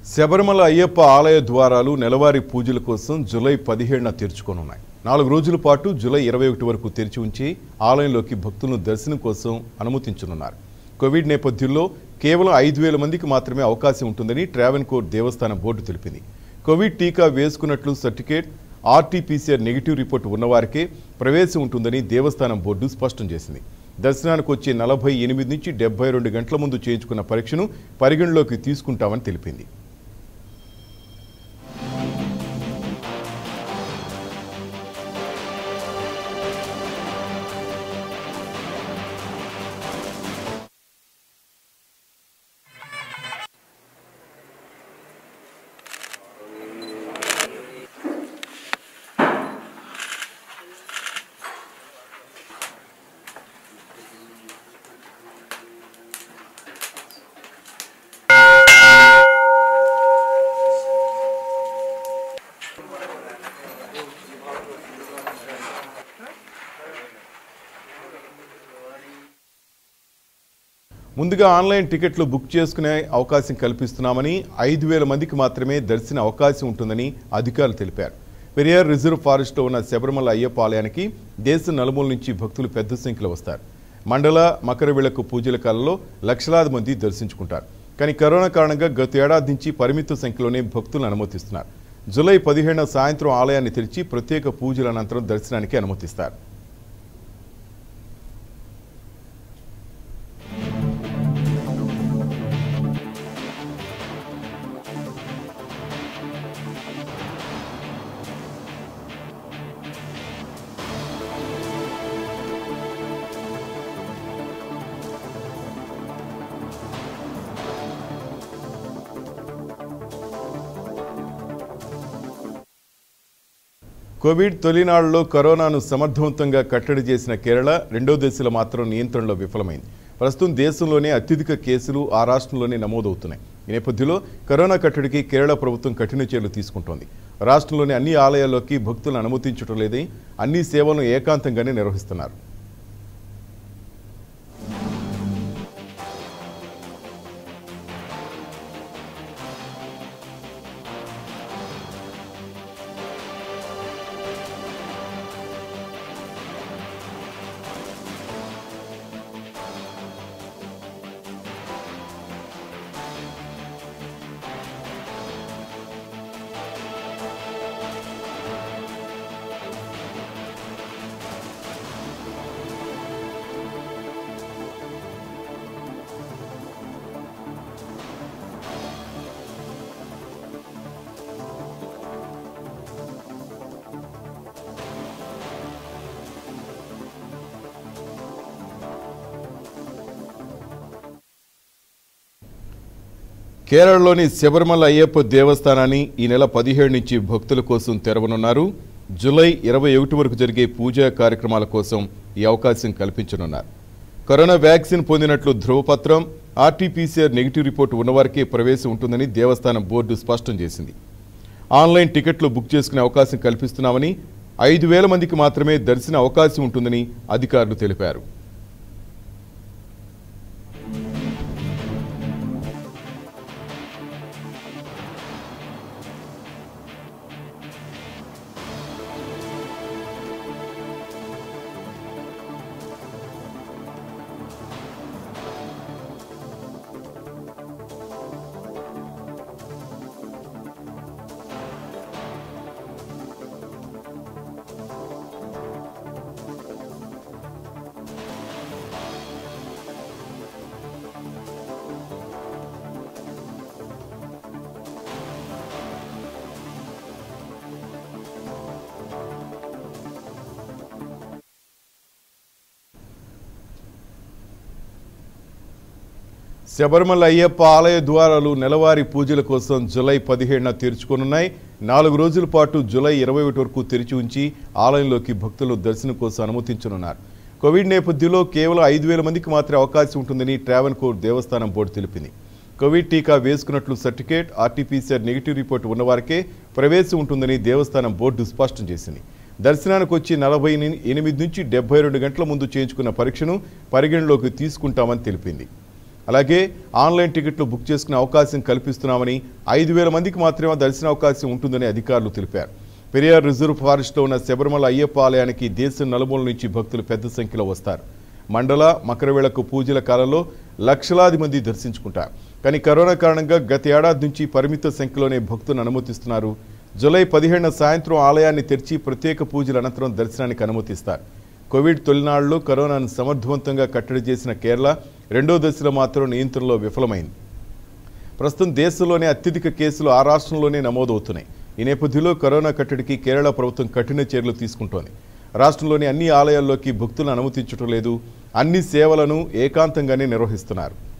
శబరిమల అయ్యప్ప ఆలయ ద్వారాలు నెలవారీ పూజల కోసం జూలై పదిహేడున తెరుచుకోనున్నాయి నాలుగు రోజుల పాటు జూలై ఇరవై ఒకటి వరకు తెరిచి ఉంచి ఆలయంలోకి భక్తులను దర్శనం కోసం అనుమతించనున్నారు కోవిడ్ నేపథ్యంలో కేవలం ఐదు వేల మందికి మాత్రమే అవకాశం ఉంటుందని ట్రావెన్కోర్ దేవస్థానం బోర్డు తెలిపింది కోవిడ్ టీకా వేసుకున్నట్లు సర్టిఫికేట్ ఆర్టీపీసీఆర్ నెగిటివ్ రిపోర్టు ఉన్నవారికే ప్రవేశం ఉంటుందని దేవస్థానం బోర్డు స్పష్టం చేసింది దర్శనానికి వచ్చే నలభై ఎనిమిది నుంచి డెబ్బై రెండు గంటల ముందు చేయించుకున్న పరీక్షను పరిగణలోకి తీసుకుంటామని తెలిపింది ముందుగా ఆన్లైన్ టికెట్లు బుక్ చేసుకునే అవకాశం కల్పిస్తున్నామని ఐదు వేల మందికి మాత్రమే దర్శన అవకాశం ఉంటుందని అధికారులు తెలిపారు పెరియార్ రిజర్వ్ ఫారెస్ట్లో ఉన్న శబరిమల అయ్యప్ప ఆలయానికి దేశం నలుమూల నుంచి భక్తులు పెద్ద సంఖ్యలో వస్తారు మండల మకర విళకు పూజల కాలంలో లక్షలాది మంది దర్శించుకుంటారు కానీ కరోనా కారణంగా గత ఏడాది నుంచి పరిమిత సంఖ్యలోనే భక్తులను అనుమతిస్తున్నారు జూలై పదిహేడున సాయంత్రం ఆలయాన్ని తెరిచి ప్రత్యేక పూజల అనంతరం దర్శనానికి అనుమతిస్తారు కోవిడ్ తొలినాళ్లలో కరోనాను సమర్థవంతంగా కట్టడి చేసిన కేరళ రెండో దశలో మాత్రం నియంత్రణలో విఫలమైంది ప్రస్తుతం దేశంలోనే అత్యధిక కేసులు ఆ రాష్ట్రంలోనే నమోదవుతున్నాయి ఈ నేపథ్యంలో కరోనా కట్టడికి కేరళ ప్రభుత్వం కఠిన చర్యలు తీసుకుంటోంది రాష్ట్రంలోని అన్ని ఆలయాల్లోకి భక్తులను అనుమతించడం లేదని అన్ని సేవలను ఏకాంతంగానే నిర్వహిస్తున్నారు కేరళలోని శబరిమల అయ్యప్ప దేవస్థానాన్ని ఈ నెల పదిహేడు నుంచి భక్తుల కోసం తెరవనున్నారు జూలై ఇరవై ఒకటి వరకు జరిగే పూజా కార్యక్రమాల కోసం ఈ అవకాశం కల్పించనున్నారు కరోనా వ్యాక్సిన్ పొందినట్లు ధ్రువపత్రం ఆర్టీపీసీఆర్ నెగిటివ్ రిపోర్టు ఉన్నవారికే ప్రవేశం ఉంటుందని దేవస్థానం బోర్డు స్పష్టం చేసింది ఆన్లైన్ టికెట్లు బుక్ చేసుకునే అవకాశం కల్పిస్తున్నామని ఐదు వేల మందికి మాత్రమే దర్శన అవకాశం ఉంటుందని అధికారులు తెలిపారు శబరిమల అయ్యప్ప ఆలయ ద్వారాలు నెలవారీ పూజల కోసం జూలై పదిహేడున తెరుచుకోనున్నాయి నాలుగు రోజుల పాటు జూలై ఇరవై ఒకటి వరకు తెరిచి ఉంచి ఆలయంలోకి భక్తులు దర్శనం కోసం అనుమతించనున్నారు కోవిడ్ నేపథ్యంలో కేవలం ఐదు వేల మందికి మాత్రమే అవకాశం ఉంటుందని ట్రావెన్కోర్ దేవస్థానం బోర్డు తెలిపింది కోవిడ్ టీకా వేసుకున్నట్లు సర్టిఫికేట్ ఆర్టీపీసీఆర్ నెగిటివ్ రిపోర్టు ఉన్నవారికే ప్రవేశం ఉంటుందని దేవస్థానం బోర్డు స్పష్టం చేసింది దర్శనానికి వచ్చి నలభై ఎనిమిది నుంచి డెబ్బై రెండు గంటల ముందు చేయించుకున్న పరీక్షను పరిగణలోకి తీసుకుంటామని తెలిపింది అలాగే ఆన్లైన్ టికెట్లు బుక్ చేసుకునే అవకాశం కల్పిస్తున్నామని ఐదు వేల మందికి మాత్రమే దర్శన అవకాశం ఉంటుందని అధికారులు తెలిపారు పెరియార్ రిజర్వ్ ఫారెస్ట్లో ఉన్న శబరిమల అయ్యప్ప ఆలయానికి దేశం నలుమూల నుంచి భక్తులు పెద్ద సంఖ్యలో వస్తారు మండల మకరవేళకు పూజల కాలంలో లక్షలాది మంది దర్శించుకుంటారు కానీ కరోనా కారణంగా గత ఏడాది నుంచి పరిమిత సంఖ్యలోనే భక్తులను అనుమతిస్తున్నారు జూలై పదిహేడున సాయంత్రం ఆలయాన్ని తెరిచి ప్రత్యేక పూజల అనంతరం దర్శనానికి అనుమతిస్తారు కోవిడ్ తొలినాళ్లలో కరోనాను సమర్థవంతంగా కట్టడి చేసిన కేరళ రెండో దశలో మాత్రం నియంత్రణలో విఫలమైంది ప్రస్తుతం దేశంలోనే అత్యధిక కేసులు ఆ రాష్ట్రంలోనే నమోదవుతున్నాయి ఈ నేపథ్యంలో కరోనా కట్టడికి కేరళ ప్రభుత్వం కఠిన చర్యలు తీసుకుంటోంది రాష్ట్రంలోని అన్ని ఆలయాల్లోకి భక్తులను అనుమతించడం లేదు అన్ని సేవలను ఏకాంతంగానే నిర్వహిస్తున్నారు